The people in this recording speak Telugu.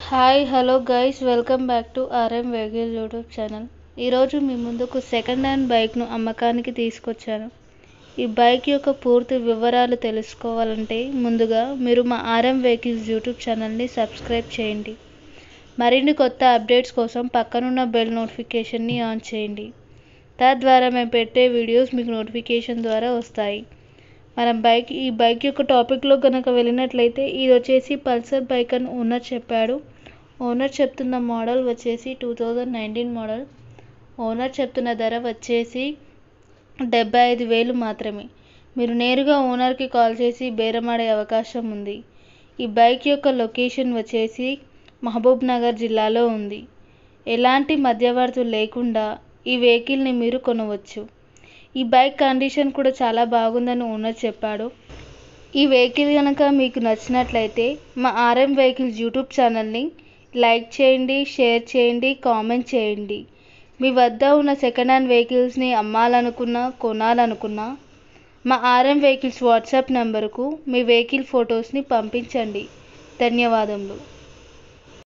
hi hello guys welcome back to RM vehicle YouTube channel ఈరోజు మీ ముందుకు సెకండ్ హ్యాండ్ బైక్ను అమ్మకానికి తీసుకొచ్చాను ఈ బైక్ యొక్క పూర్తి వివరాలు తెలుసుకోవాలంటే ముందుగా మీరు మా ఆర్ఎం వెహికల్స్ యూట్యూబ్ ఛానల్ని సబ్స్క్రైబ్ చేయండి మరిన్ని కొత్త అప్డేట్స్ కోసం పక్కనున్న బెల్ నోటిఫికేషన్ని ఆన్ చేయండి తద్వారా మేము పెట్టే వీడియోస్ మీకు నోటిఫికేషన్ ద్వారా వస్తాయి మనం బైక్ ఈ బైక్ యొక్క టాపిక్లో కనుక వెళ్ళినట్లయితే ఇది వచ్చేసి పల్సర్ బైక్ అని ఓనర్ చెప్పాడు ఓనర్ చెప్తున్న మోడల్ వచ్చేసి two thousand nineteen model owner చెప్తున్న ధర వచ్చేసి డెబ్బై ఐదు వేలు మాత్రమే మీరు నేరుగా ఓనర్కి కాల్ చేసి బేరమాడే అవకాశం ఉంది ఈ బైక్ యొక్క లొకేషన్ వచ్చేసి మహబూబ్ నగర్ జిల్లాలో ఉంది ఎలాంటి మధ్యవర్తులు లేకుండా ఈ వెహికల్ని మీరు కొనవచ్చు ఈ బైక్ కండిషన్ కూడా చాలా బాగుందని ఓనర్ చెప్పాడు ఈ వెహికల్ కనుక మీకు నచ్చినట్లయితే మా ఆర్ఎం వెహికల్స్ యూట్యూబ్ ఛానల్ని లైక్ చేయండి షేర్ చేయండి కామెంట్ చేయండి మీ వద్ద ఉన్న సెకండ్ హ్యాండ్ వెహికల్స్ని అమ్మాలనుకున్నా కొనాలనుకున్నా మా ఆర్ఎం వెహికల్స్ వాట్సాప్ నెంబర్కు మీ వెహికల్ ఫొటోస్ని పంపించండి ధన్యవాదములు